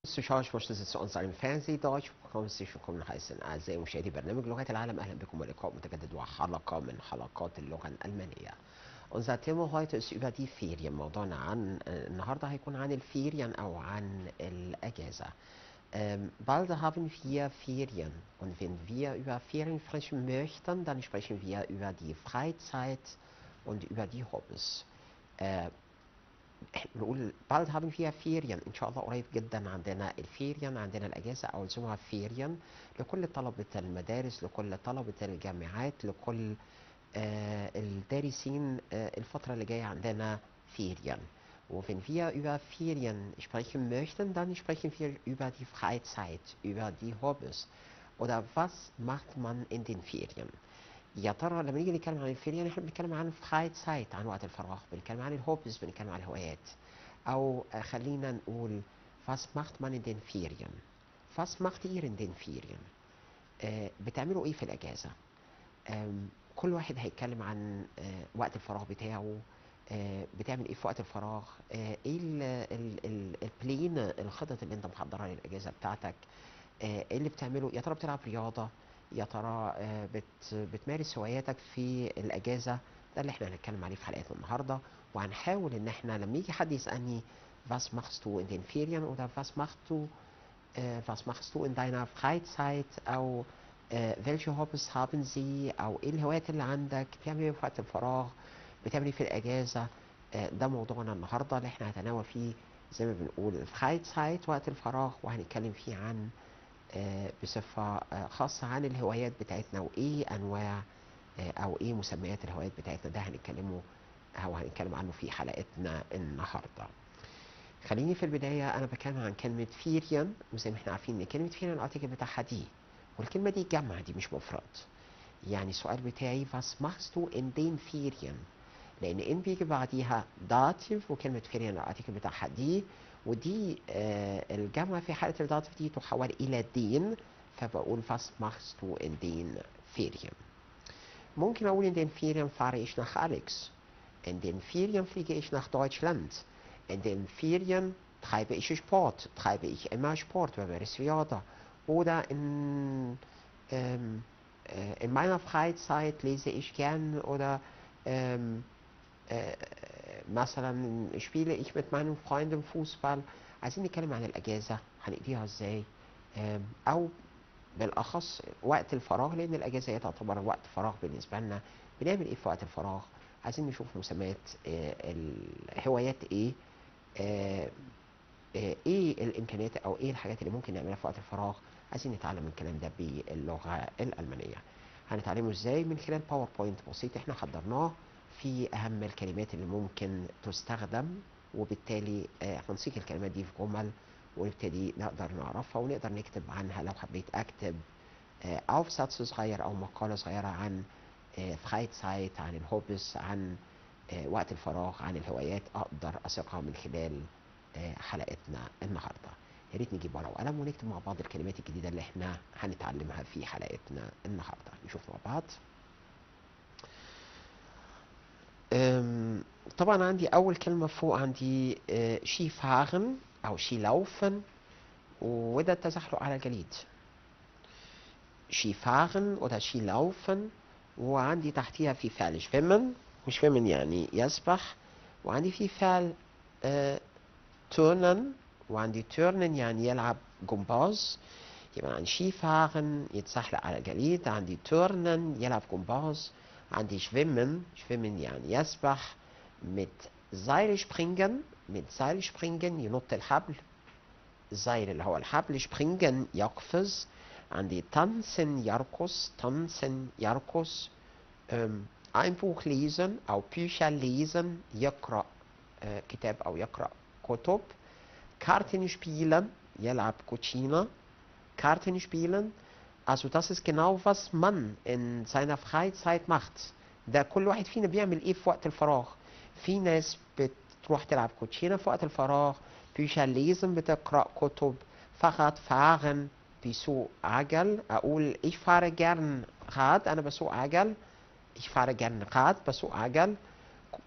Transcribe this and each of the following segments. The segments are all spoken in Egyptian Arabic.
Zuschauer, ich möchte Sie zu unserem Fernsehdeutsch begrüßen willkommen heißen أعزائي مشاهدي برنامج لغات العالم أهلا بكم ولقاء متجدد وحلقة من حلقات اللغة الألمانية. Unser Thema heute ist über die Ferien. موضوعنا عن النهارده هيكون عن الفيريان أو عن الأجازة. Ähm, bald haben wir Ferien und wenn wir über Ferien sprechen möchten, dann sprechen wir über die Freizeit und über die Hobbys. Äh, نقول bald haben wir Ferien إن شاء الله قريب جدا عندنا الفيريان عندنا الأجازة أو الجمعة فيريان لكل طلبة المدارس لكل طلبة الجامعات لكل آه الدارسين آه الفترة اللي جاية عندنا Ferien. Und wenn wir über Ferien sprechen möchten, dann sprechen wir über die Freizeit, über die Hobbys. Oder was macht man in den Ferien? يا ترى لما نيجي نتكلم عن الفيريان احنا بنتكلم عن فرايتسايت عن وقت الفراغ بنتكلم عن الهوبز بنتكلم عن الهوايات او آه، خلينا نقول was macht man in den Ferien was macht ihr in den Ferien آه، بتعملوا ايه في الاجازه آم، كل واحد هيتكلم عن آه، وقت الفراغ بتاعه آه، بتعمل ايه في وقت الفراغ آه، ايه ال- ال- ال- البلين الخطط اللي انت محضرها للاجازه بتاعتك آه، ايه اللي بتعمله يا ترى بتلعب رياضه يا ترى آه، بت بتمارس هواياتك في الاجازه ده اللي احنا هنتكلم عليه في حلقتنا النهارده وهنحاول ان احنا لما يجي حد يسالني was machst du in den Ferien oder was machst du äh, was machst du in deiner Freizeit او äh, welche Hobbys haben sie او ايه الهوايات اللي عندك بتعمل ايه في وقت الفراغ بتعمل ايه في الاجازه آه، ده موضوعنا النهارده اللي احنا هنتناول فيه زي ما بنقول الفرايزايت وقت الفراغ وهنتكلم فيه عن آه، بصفة آه، خاصة عن الهوايات بتاعتنا وإيه أنواع آه، أو إيه مسميات الهوايات بتاعتنا ده هنتكلمه أو هنتكلم عنه في حلقتنا النهاردة خليني في البداية أنا بتكلم عن كلمة فيريان وزي ما احنا عارفين إن كلمة فيريان الارتيكل بتاعها دي والكلمة دي جمع دي مش مفرد يعني السؤال بتاعي was machst du in den Ferien لأن إن بيجي بعديها داتيف وكلمة فيريان الارتيكل بتاعها دي ودي آه الجمع في حالة الداتيف دي تحول إلى دين فبقول was machst du in den Ferien ممكن أقول in den Ferien fahre ich nach Alex in den Ferien fliege ich nach Deutschland in den Ferien treibe ich Sport treibe ich immer Sport بمارس رياضة oder in ähm, äh, in meiner Freizeit lese ich gern oder ähm, äh, مثلا spiele ich mit meinen Freunden Fußball عايزين نتكلم عن الأجازة هنقضيها ازاي آم، أو بالأخص وقت الفراغ لأن الأجازة هي تعتبر وقت فراغ بالنسبة لنا بنعمل إيه في وقت الفراغ عايزين نشوف مسميات آه، الهوايات إيه آه، آه، إيه الإمكانيات أو إيه الحاجات اللي ممكن نعملها في وقت الفراغ عايزين نتعلم الكلام ده باللغة الألمانية هنتعلمه ازاي من خلال باوربوينت بسيط احنا حضرناه في اهم الكلمات اللي ممكن تستخدم وبالتالي آه، هنصيغ الكلمات دي في جمل ونبتدي نقدر نعرفها ونقدر نكتب عنها لو حبيت اكتب آه، aufsatz صغير او مقالة صغيرة عن آه، Freizeit عن الهوبس عن آه، وقت الفراغ عن الهوايات اقدر اثقها من خلال آه، حلقتنا النهارده يا ريت نجيب ورقه وقلم ونكتب مع بعض الكلمات الجديده اللي احنا هنتعلمها في حلقتنا النهارده نشوف مع بعض أم، طبعا عندي اول كلمه فوق عندي آه، شي فاغن او شي لaufen وده التزحلق على الجليد شي فاغن oder شي laufen وعندي تحتيها في فعل schwimmen وschwimmen يعني يسبح وعندي في فعل آه، turnen وعندي turnen يعني يلعب جمباز يبقى عندي Skifahren يتزحلق على الجليد عندي turnen يلعب جمباز عندي schwimmen schwimmen يعني يسبح mit Seil springen mit Seil springen ينط الحبل Seil اللي هو الحبل springen يقفز عندي tanzen يرقص tanzen يرقص ähm, ein Buch lesen أو Bücher lesen يقرأ äh, كتاب أو يقرأ كتب Karten spielen يلعب كوتشينة Karten spielen also das ist genau was man in seiner Freizeit macht ده كل واحد فينا بيعمل ايه في وقت الفراغ في ناس بتروح تلعب كوتشينة في وقت الفراغ Bücher lesen بتقرأ كتب فقط fahren بيسوق عجل أقول ich fahre gern Rad أنا بسوق عجل ich fahre gern Rad بسوق عجل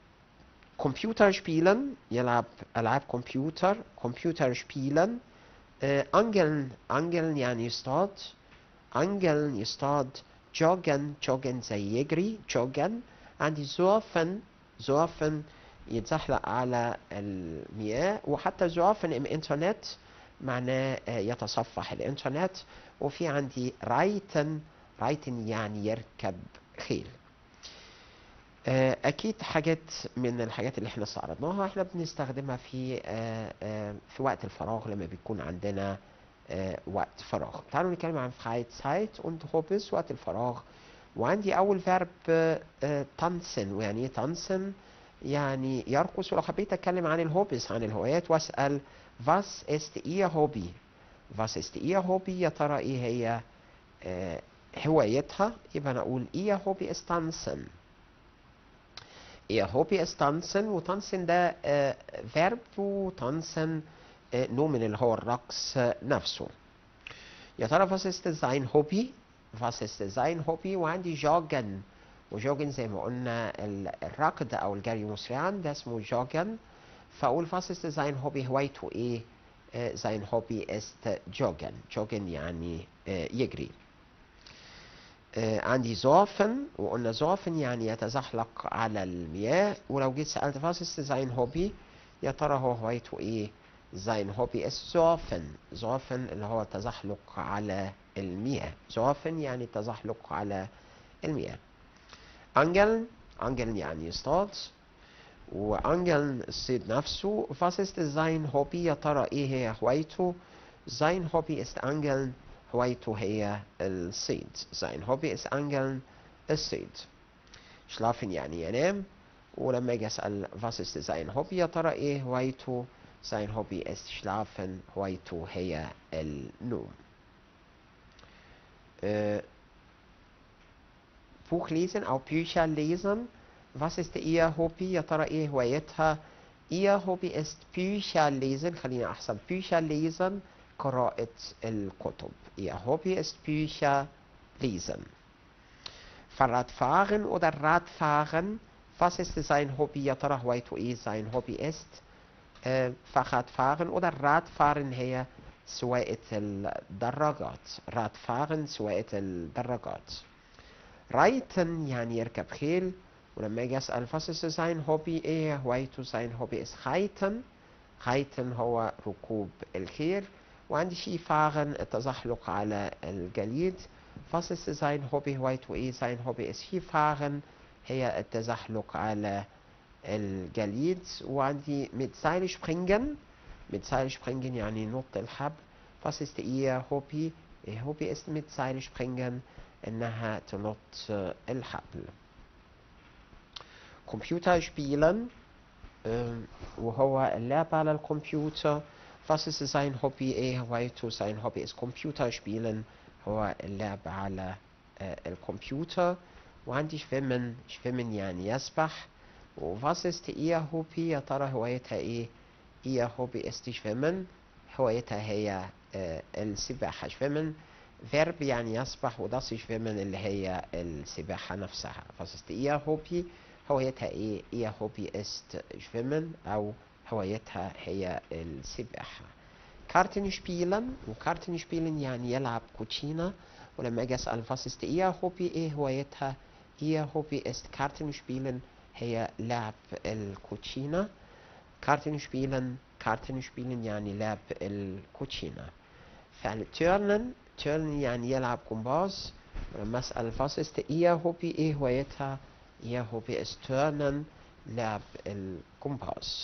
Computer spielen يلعب ألعاب كمبيوتر Computer spielen آه، angeln angeln يعني يصطاد angeln يصطاد joggen joggen زي يجري joggen عندي surfen surfen يتزحلق على المياه وحتى surfen im انترنت معناه آه، يتصفح الانترنت وفي عندي رايتن رايتن يعني يركب خيل آه، اكيد حاجات من الحاجات اللي احنا استعرضناها احنا بنستخدمها في آه، آه، في وقت الفراغ لما بيكون عندنا آه، وقت فراغ تعالوا نتكلم عن Freizeit und Hobbys وقت الفراغ وعندي اول فيرب تانسن ويعني ايه تانسن يعني يرقص ولو حبيت اتكلم عن الهوبيز عن الهوايات واسال was ist ihr Hobby was ist ihr Hobby يا ترى ايه هي آه، هوايتها يبقى انا اقول ihr Hobby ist tanzen ihr Hobby ist tanzen وتانسن ده آه، فيرب وتانسن آه، نوع من اللي هو الرقص آه، نفسه يا ترى was ist sein Hobby was ist sein Hobby وعندي جوجن وجوجن زي ما قلنا ال- الركض او الجري مسرعا ده اسمه جوجن فاقول was ist sein Hobby هوايته ايه آه، sein Hobby ist جوجن جوجن يعني آه، يجري آه، عندي زوفن وقلنا زوفن يعني يتزحلق على المياه ولو جيت سألت was ist sein Hobby يا ترى هو هوايته ايه sein Hobby ist Surfen Surfen اللي هو التزحلق على المياه Surfen يعني التزحلق على المياه Angeln Angeln يعني يصطاد وأنجلن الصيد نفسه was ist sein Hobby يا ترى ايه هي هوايته sein Hobby ist Angeln هوايته هي الصيد sein Hobby ist Angeln الصيد schlafen يعني ينام ولما اجي اسال was ist sein Hobby يا ترى ايه هوايته sein Hobby ist schlafen هوايته هي النوم äh, Buch lesen أو Bücher lesen was ist ihr Hobby يا ترى ايه هوايتها ihr Hobby ist Bücher lesen خلينا أحسن Bücher lesen قراءة الكتب ihr Hobby ist Bücher lesen Fahrradfahren oder Radfahren was ist sein Hobby يا ترى هوايته ايه sein Hobby ist äh, Fahrradfahren oder Radfahren هي سواقة الدراجات Radfahren سواقة الدراجات Reiten يعني يركب خيل ولما اجي اسال was ist sein Hobby ايه هوايته sein Hobby ist Reiten Reiten هو ركوب الخيل وعندي Skifahren التزحلق على الجليد was ist sein Hobby هوايته ايه sein Hobby ist Skifahren هي التزحلق على الجليد وعندي mit Seil springen mit Seil springen يعني نط الحبل was ist ihr Hobby ihr Hobby ist mit Seil springen انها تنط الحبل كمبيوتر spielen ähm, وهو اللعب على الكمبيوتر was ist sein Hobby ايه هوايته sein Hobby ist Computer spielen هو اللعب على äh, الكمبيوتر وعندي schwimmen schwimmen يعني يسبح و was ist ihr Hobby يا ترى هوايتها ايه ihr Hobby ist schwimmen هوايتها هي آه، السباحة schwimmen verb يعني يسبح و das schwimmen اللي هي السباحة نفسها was ist ihr Hobby هوايتها ايه ihr Hobby ist schwimmen او هوايتها هي السباحة كارتن spielen وكارتن spielen يعني يلعب كوتشينة ولما اجي اسأل was ist ihr Hobby ايه هوايتها ihr Hobby ist Karten spielen هي لعب الكوتشينة كارتن spielen كارتن spielen يعني لعب الكوتشينة فعل تيرنن تيرنن يعني يلعب كومباز ولما اسأل was ist ihr Hobby ايه هوايتها ihr Hobby ist Turnen لعب الكومباز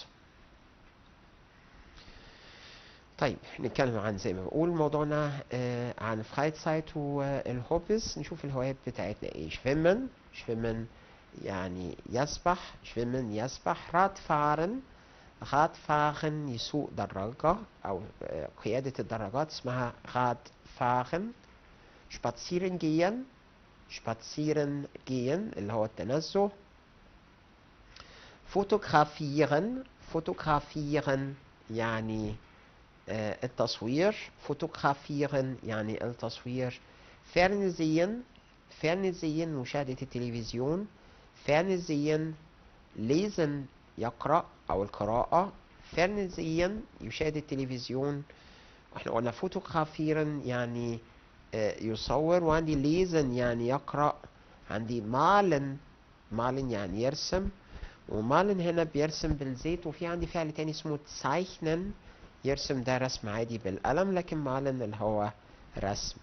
طيب نتكلم عن زي ما بقول موضوعنا آه عن Freizeit والهوبيز نشوف الهوايات بتاعتنا ايه schwimmen schwimmen يعني يسبح schwimmen يسبح Radfahren Radfahren يسوق دراجة أو آه، قيادة الدراجات اسمها Radfahren spazieren gehen spazieren gehen اللي هو التنزه fotografieren fotografieren يعني آه، التصوير fotografieren يعني التصوير fernsehen fernsehen مشاهدة التلفزيون fernsehen lesen يقرأ أو القراءة fernsehen يشاهد التلفزيون احنا قلنا فوتوغرافيرن يعني آه، يصور وعندي ليزن يعني يقرأ عندي مالن مالن يعني يرسم ومالن هنا بيرسم بالزيت وفي عندي فعل تاني اسمه تسايخنن يرسم ده رسم عادي بالقلم لكن مالن اللي هو رسم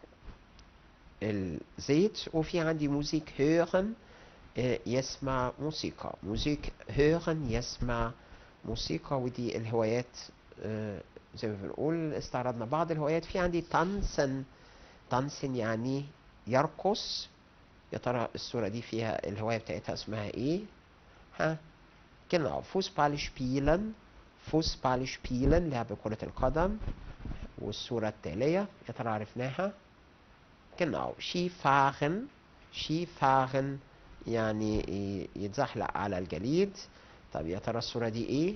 الزيت وفي عندي موسيك هيرن آه، يسمع موسيقى موسيك هيرن يسمع موسيقى ودي الهوايات آه، زي ما بنقول استعرضنا بعض الهوايات في عندي تانسن تانسن يعني يرقص يا ترى الصورة دي فيها الهواية بتاعتها اسمها ايه ها genau فوسبال شبيلن فوسبال شبيلن لعب كرة القدم والصورة التالية يا ترى عرفناها genau Skifahren Skifahren يعني ي- يتزحلق على الجليد طب يا ترى الصورة دي ايه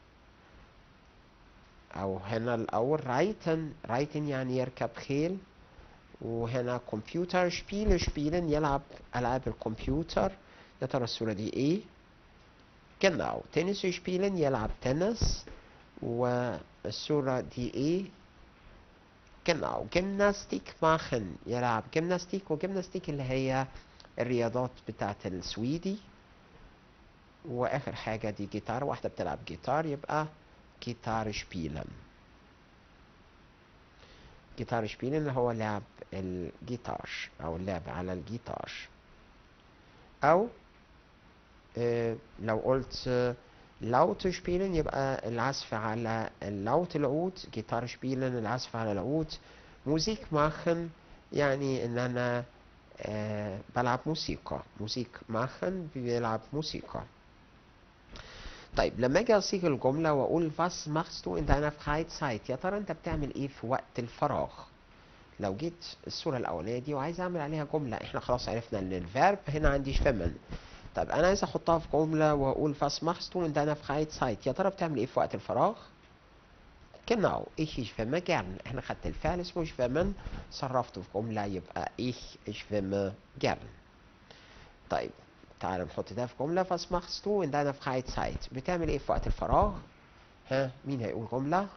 او هنا الاول رايتن رايتن يعني يركب خيل وهنا كمبيوتر شبيل شبيلن يلعب العاب الكمبيوتر يا ترى الصورة دي ايه genau تنس شبيلن يلعب تنس والصورة دي ايه genau جيمناستيك machen يلعب جيمناستيك وجيمناستيك اللي هي الرياضات بتاعت السويدي واخر حاجة دي جيتار واحدة بتلعب جيتار يبقى جيتار شبيلن جيتار شبيلن اللي هو لعب الجيتار او اللعب على الجيتار او آه، لو قلت آه، لاوت شبيلن يبقى العزف على اللوت العود جيتار شبيلن العزف على العود موزيك ماخن يعني ان انا آه، بلعب موسيقى موسيك ماخن بيلعب موسيقى طيب لما اجي اصيغ الجمله واقول was machst du in deiner Freizeit يا ترى انت بتعمل ايه في وقت الفراغ لو جيت الصوره الاولانيه دي وعايز اعمل عليها جمله احنا خلاص عرفنا ان الفيرب هنا عندي شفمن طب انا عايز احطها في جمله واقول was machst du in deiner Freizeit يا ترى بتعمل ايه في وقت الفراغ genau ich schwimme gern احنا خدت الفعل اسمه schwimmen صرفته في جمله يبقى ich schwimme gern طيب تعال نحط ده في جملة was machst du in deiner Freizeit بتعمل ايه في وقت الفراغ ها مين هيقول جملة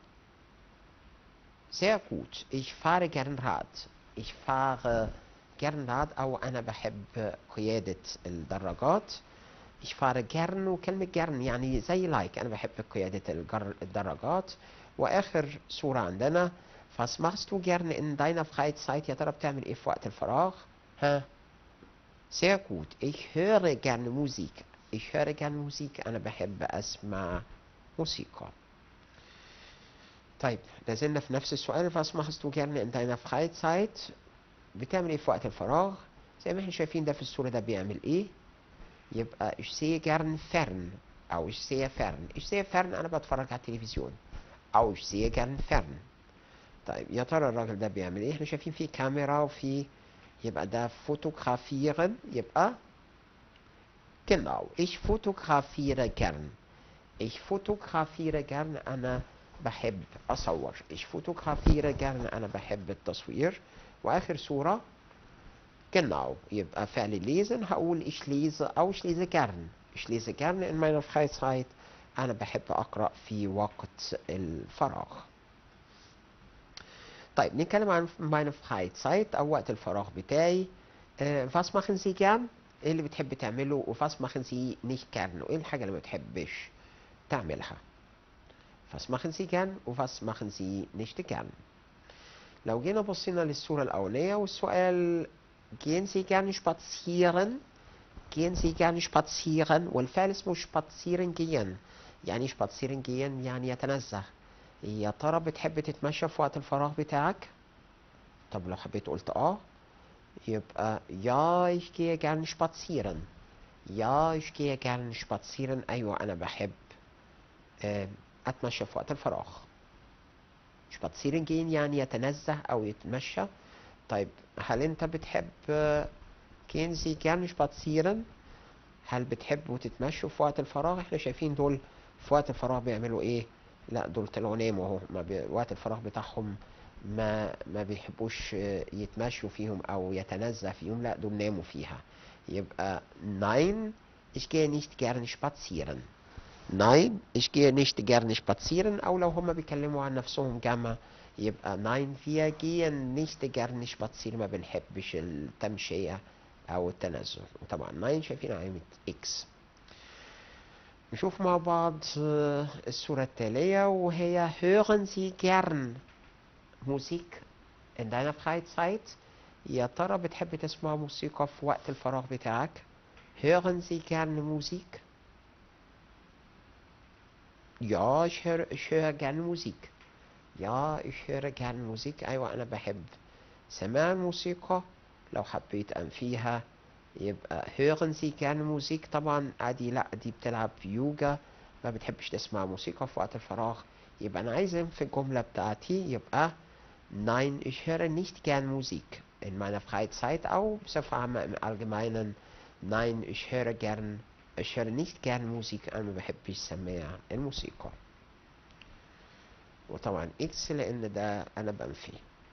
sehr gut ich fahre gern Rad ich fahre gern Rad أو أنا بحب قيادة الدراجات ich fahre gern وكلمة gern يعني زي like أنا بحب قيادة الجر الدراجات وآخر صورة عندنا was machst du gern in deiner Freizeit يا ترى بتعمل ايه في وقت الفراغ ها Sehr gut. Ich höre gerne Musik. Ich höre gerne Musik. أنا بحب أسمع موسيقى. طيب لازلنا في نفس السؤال was machst du gerne in deiner Freizeit؟ بتعمل إيه في وقت الفراغ؟ زي ما احنا شايفين ده في الصورة ده بيعمل إيه؟ يبقى ich sehe gern fern أو ich sehe fern. Ich sehe fern أنا بتفرج على التلفزيون. أو ich sehe gern fern. طيب يا ترى الراجل ده بيعمل إيه؟ احنا شايفين فيه كاميرا وفيه يبقى ده fotografieren يبقى genau ich fotografiere gern ich fotografiere gern أنا بحب أصور ich fotografiere gern أنا بحب التصوير وآخر صورة genau يبقى فعل lesen هقول ich lese أو ich lese gern ich lese gern in meiner Freizeit أنا بحب أقرأ في وقت الفراغ طيب نتكلم عن meine Freizeit أو وقت الفراغ بتاعي آه، was machen Sie gern إيه اللي بتحب تعمله و was machen Sie nicht gern وإيه الحاجة اللي ما بتحبش تعملها was machen Sie gern و was machen Sie nicht gern لو جينا بصينا للصورة الأولانية والسؤال gehen Sie gerne spazieren gehen Sie gerne spazieren والفعل اسمه spazieren gehen يعني spazieren gehen يعني يتنزه يا ترى بتحب تتمشى في وقت الفراغ بتاعك طب لو حبيت قلت اه يبقى ja ich gehe gern spazieren ja ich gehe gern spazieren ايوه انا بحب آه، اتمشى في وقت الفراغ spazieren gehen يعني يتنزه او يتمشى طيب هل انت بتحب آه، gehen Sie gern spazieren هل بتحبوا تتمشوا في وقت الفراغ احنا شايفين دول في وقت الفراغ بيعملوا ايه لا دول طلعوا ناموا اهو ما بي... وقت الفراغ بتاعهم ما ما بيحبوش آه، يتمشوا فيهم او يتنزه فيهم لا دول ناموا فيها يبقى nein ich gehe nicht gerne spazieren nein ich gehe nicht gerne spazieren أو لو هما بيتكلموا عن نفسهم جمع يبقى nein wir gehen nicht gerne spazieren ما بنحبش التمشية أو التنزه طبعا nein شايفين علامة X نشوف مع بعض آه، الصورة التالية وهي hören Sie gern Musik in deiner Freizeit يا ترى بتحب تسمع موسيقى في وقت الفراغ بتاعك hören Sie gern Musik Ja, ich höre, ich höre gerne Musik. Ja, ich höre gerne Musik. أيوة أنا بحب سماع الموسيقى لو حبيت أنفيها يبقى hören Sie gerne Musik طبعا عادي لا دي بتلعب في يوجا ما بتحبش تسمع موسيقى في وقت الفراغ يبقى أنا عايز في الجملة بتاعتي يبقى Nein, ich höre nicht gern Musik in meiner Freizeit أو بصفة عامة im Allgemeinen Nein, ich höre gern ich höre nicht gern Musik أنا ما بحبش سماع الموسيقى وطبعا إكس لأن ده أنا بنفي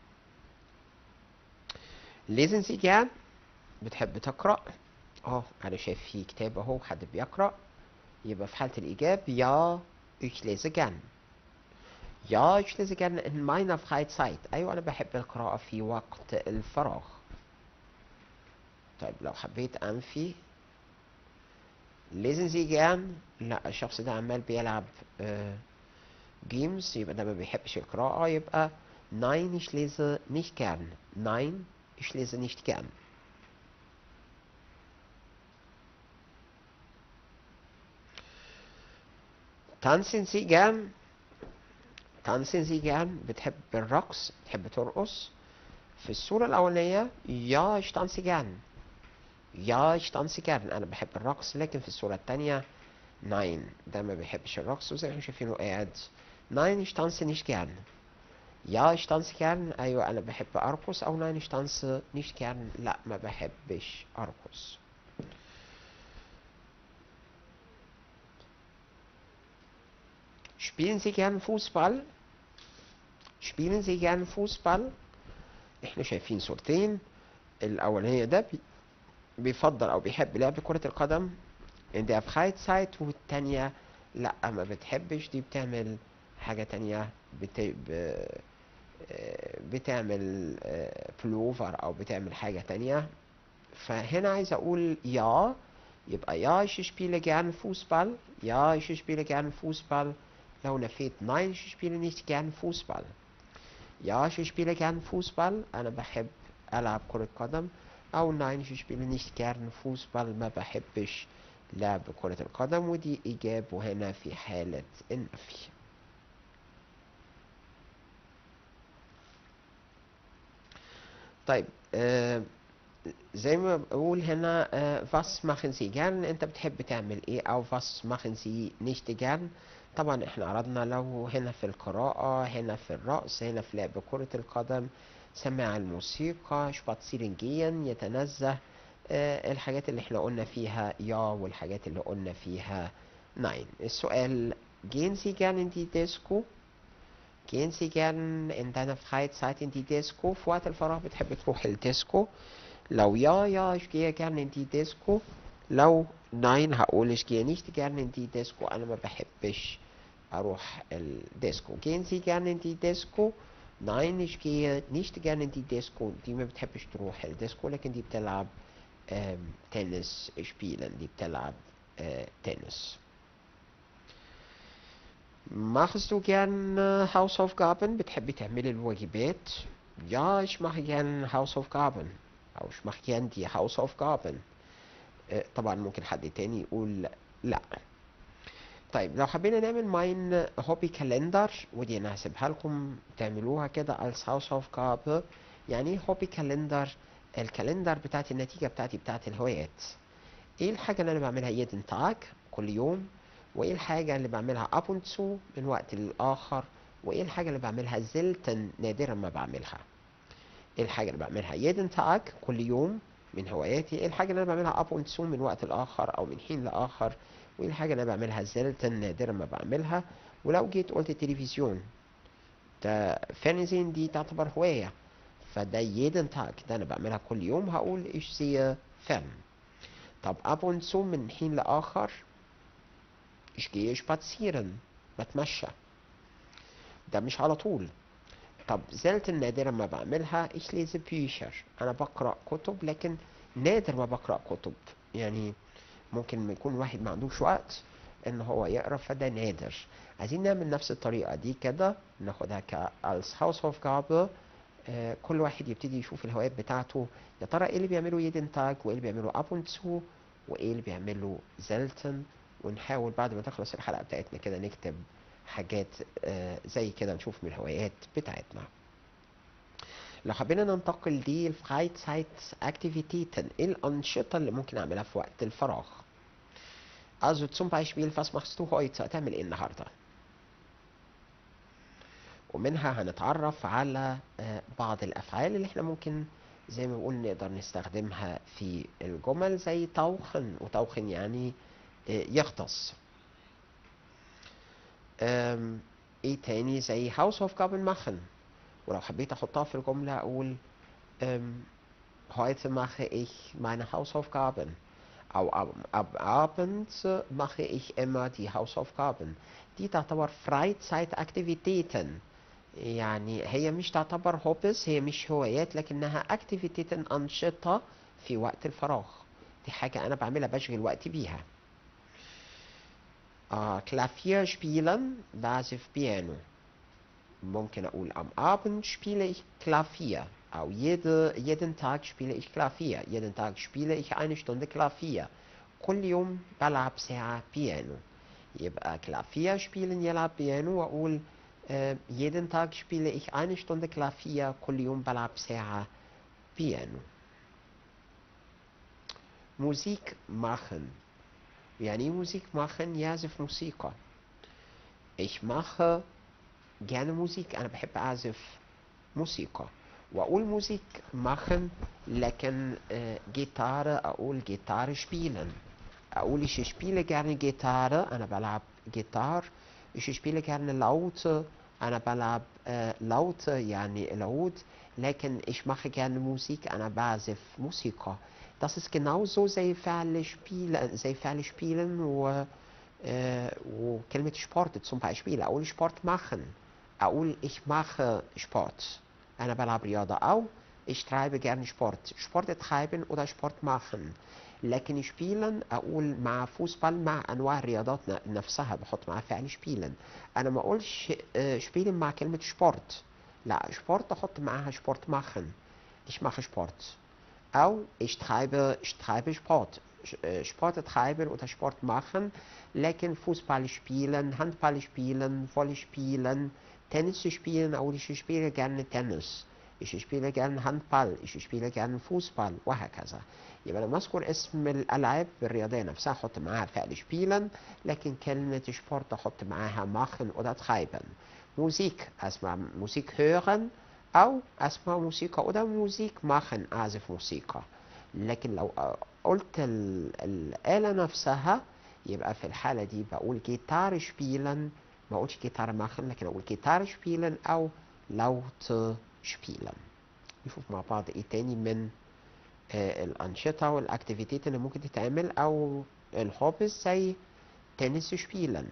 lesen Sie gern بتحب تقرأ اه أنا شايف في كتاب أهو حد بيقرأ يبقى في حالة الإجابة يا ich lese gern Ja, ich lese gerne in meiner Freizeit. أيوة أنا بحب القراءة في وقت الفراغ. طيب لو حبيت أنفي lesen Sie gern لا الشخص ده عمال بيلعب آه جيمز يبقى ده ما بيحبش القراءة يبقى nein ich lese nicht gern nein ich lese nicht gern tanzen Sie gern tanzen Sie gern بتحب الرقص بتحب ترقص في الصورة الأولانية ja ich tanze gern ja ich tanze gern أنا بحب الرقص لكن في الصورة التانية nein ده ما بيحبش الرقص وزي ما احنا شايفينه قاعد nein ich tanze nicht gern ja ich tanze gern أيوة أنا بحب أرقص أو nein ich tanze nicht gern لا ما بحبش أرقص Spielen Sie gern Fußball? Spielen Sie gern Fußball؟ احنا شايفين صورتين الأولانية ده بي- بيفضل أو بيحب لعب كرة القدم in der Freizeit والتانية لأ ما بتحبش دي بتعمل حاجة تانية بت... ب... آه، بتعمل بلوفر أو بتعمل حاجة تانية فهنا عايز أقول يا يبقى ja ich spiele gern Fußball ja ich spiele gern Fußball لو نفيت nein ich spiele nicht gern Fußball ja ich spiele gern Fußball أنا بحب ألعب كرة قدم أو nein ich spiele nicht gern Fußball ما بحبش لعب كرة القدم ودي إجابة هنا في حالة النفي طيب آه زي ما بقول هنا آه was machen Sie gern انت بتحب تعمل ايه او was machen Sie nicht gern طبعا احنا عرضنا لو هنا في القراءة هنا في الرقص هنا في لعب كرة القدم سماع الموسيقى شباتسيرن جين يتنزه آه الحاجات اللي احنا قلنا فيها يا والحاجات اللي قلنا فيها ناين السؤال gehen Sie gern in die Disco Gehen Sie gern in deiner Freizeit in die Disco في وقت الفراغ بتحب تروح الديسكو لو ja ja ich gehe gern in die Disco لو nein هقول ich gehe nicht gern in die Disco أنا ما بحبش أروح الديسكو gehen Sie gern in die Disco nein ich gehe nicht gern in die Disco دي ما بتحبش تروح الديسكو لكن دي بتلعب ähm, تنس spielen دي بتلعب äh, تنس Machst du gern äh, Hausaufgaben? بتحبي تعملي الواجبات؟ Ja, ich mache gern Hausaufgaben. أو ich mache gern die Hausaufgaben. آه، طبعا ممكن حد تاني يقول لا. طيب لو حبينا نعمل ماين هوبي كالندر ودي انا هسيبها لكم تعملوها كده als Hausaufgabe يعني ايه هوبي كالندر الكالندر بتاعت النتيجة بتاعتي بتاعت الهوايات ايه الحاجة اللي انا بعملها jeden Tag كل يوم وايه الحاجة اللي بعملها ab und zu من وقت للآخر وايه الحاجة اللي بعملها selten نادرا ما بعملها ايه الحاجة اللي بعملها jeden Tag كل يوم من هواياتي ايه الحاجة اللي انا بعملها ab und zu من وقت لآخر او من حين لآخر وايه الحاجة اللي انا بعملها selten نادرا ما بعملها ولو جيت قلت التلفزيون ده فيرنزين دي تعتبر هواية فده jeden Tag ده انا بعملها كل يوم هقول ich sehe Fern طب ab und zu من حين لآخر ich gehe spazieren بتمشى ده مش على طول طب selten نادرا ما بعملها ich lese Bücher أنا بقرأ كتب لكن نادر ما بقرأ كتب يعني ممكن ما يكون واحد ما عندوش وقت ان هو يقرا فده نادر عايزين نعمل نفس الطريقه دي كده ناخدها ك als Hausaufgabe آه، كل واحد يبتدي يشوف الهوايات بتاعته يا ترى ايه اللي بيعمله jeden Tag وايه اللي بيعمله ab und zu وايه اللي بيعمله selten ونحاول بعد ما تخلص الحلقه بتاعتنا كده نكتب حاجات آه، زي كده نشوف من الهوايات بتاعتنا لو حبينا ننتقل دي Freizeitaktivitäten ايه الأنشطة اللي ممكن أعملها في وقت الفراغ Also zum Beispiel was machst du heute هتعمل ايه النهاردة ومنها هنتعرف على آه، بعض الأفعال اللي احنا ممكن زي ما بقول نقدر نستخدمها في الجمل زي توخن وتوخن يعني آه، يغطس أم، ايه تاني زي Hausaufgaben machen ولو حبيت احطها في الجملة اقول أم، heute mache ich meine Hausaufgaben أو ab, ab Abend mache ich immer die Hausaufgaben دي تعتبر Freizeitaktivitäten يعني هي مش تعتبر هوبس هي مش هوايات لكنها Aktivitäten أنشطة في وقت الفراغ دي حاجة أنا بعملها بشغل وقتي بيها آه Klavier spielen بعزف بيانو ممكن أقول am Abend spiele ich Klavier أو jede, jeden Tag spiele ich Klavier jeden Tag spiele ich eine Stunde Klavier كل يوم بلعب ساعة بيانو يبقى Klavier spielen يلعب بيانو وأقول äh, jeden Tag spiele ich eine Stunde Klavier كل يوم بلعب ساعة بيانو Musik machen يعني إيه Musik machen يعزف موسيقى Ich mache gerne Musik أنا بحب أعزف موسيقى وأقول موسيك machen لكن äh, Gitarre أقول Gitarre spielen أقول ich spiele gerne Gitarre أنا بلعب جيتار ich spiele gerne Laute أنا بلعب äh, Laute يعني العود لكن ich mache gerne Musik أنا بعزف موسيقى Das ist genauso زي فعل spielen زي فعل spielen و äh, وكلمة Sport zum Beispiel أقول Sport machen أقول ich mache Sport أنا بلعب رياضة أو ich treibe gerne Sport Sport treiben oder Sport machen لكن spielen أقول مع فوسبال مع أنواع الرياضات ن- نفسها بحط معاها فعل spielen أنا ما أقولش آه، spielen مع كلمة Sport لا Sport أحط معاها Sport machen ich mache Sport أو ich treibe, ich treibe Sport. Sch- äh, Sport treiben oder Sport machen, لكن Fußball spielen, Handball spielen, Volley spielen, Tennis spielen أو ich spiele gerne Tennis. Ich spiele gerne Handball, ich spiele gerne Fußball وهكذا. يبقى لما أذكر اسم الألعاب الرياضية نفسها أحط معاها فعل spielen لكن كلمة Sport أحط معاها machen oder treiben. Musik أسمع Musik hören أو أسمع موسيقى oder Musik machen أعزف موسيقى لكن لو قلت ال- الآلة نفسها يبقى في الحالة دي بقول جيتار spielen ما أقولش جيتار machen لكن أقول جيتار spielen أو laut spielen نشوف مع بعض إيه تاني من آه، الأنشطة والأكتيفيتيت اللي ممكن تتعمل أو الهوبز زي تنس spielen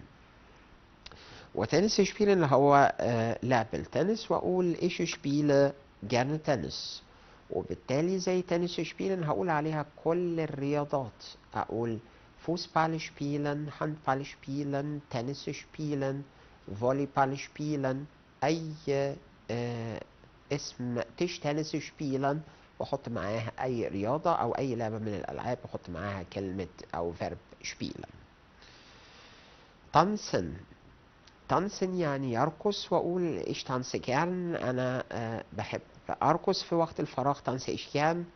وتنس spielen اللي هو آه، لعب التنس وأقول ich spiele gerne تنس وبالتالي زي تنس spielen هقول عليها كل الرياضات أقول Fußball spielen Handball spielen Tennis spielen Volleyball spielen أي آه، اسم تش تنس spielen واحط معاها أي رياضة أو أي لعبة من الألعاب واحط معاها كلمة أو verb spielen tanzen tanzen يعني يرقص وأقول ich tanze gern أنا آه، بحب أرقص في وقت الفراغ tanze ich gern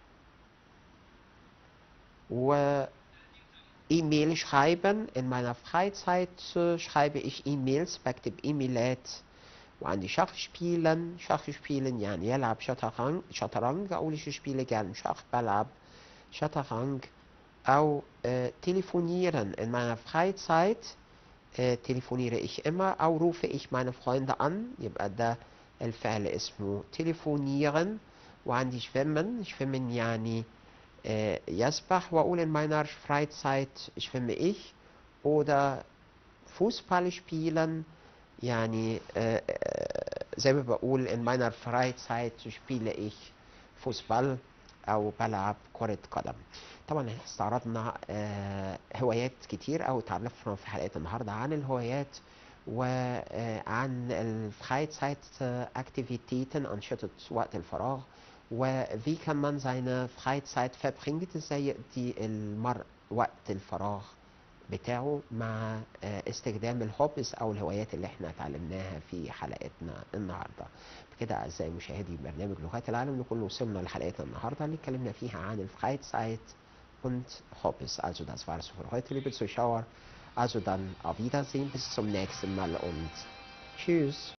و E-Mail schreiben in meiner Freizeit äh, schreibe ich E-Mails بكتب إيميلات وعندي شach spielen شach spielen يعني يلعب شطرنج شطرنج أقول ich spiele gern Schach بلعب شطرنج أو äh, telefonieren in meiner Freizeit äh, telefoniere ich immer أو rufe ich meine Freunde an يبقى ده الفعل اسمه telefonieren وعندي schwimmen schwimmen يعني äh, يسبح وأقول in meiner Freizeit schwimme ich oder Fußball spielen يعني آه، آه، زي ما بقول in meiner Freizeit spiele ich فوتبال او بلعب كرة قدم طبعا احنا استعرضنا آه، هوايات كتير او تعرفنا في حلقة النهاردة عن الهوايات وعن الفreizeit Aktivitäten أنشطة وقت الفراغ وفي kann man seine Freizeit verbringt ازاي يقضي المرء وقت الفراغ بتاعه مع آه، استخدام الهوبس او الهوايات اللي احنا اتعلمناها في حلقتنا النهارده بكده اعزائي مشاهدي برنامج لغات العالم نكون وصلنا لحلقتنا النهارده اللي اتكلمنا فيها عن الفreizeit und Hobbys. Also das war es für heute, liebe Zuschauer. Also dann auf Wiedersehen, bis zum nächsten Mal und tschüss.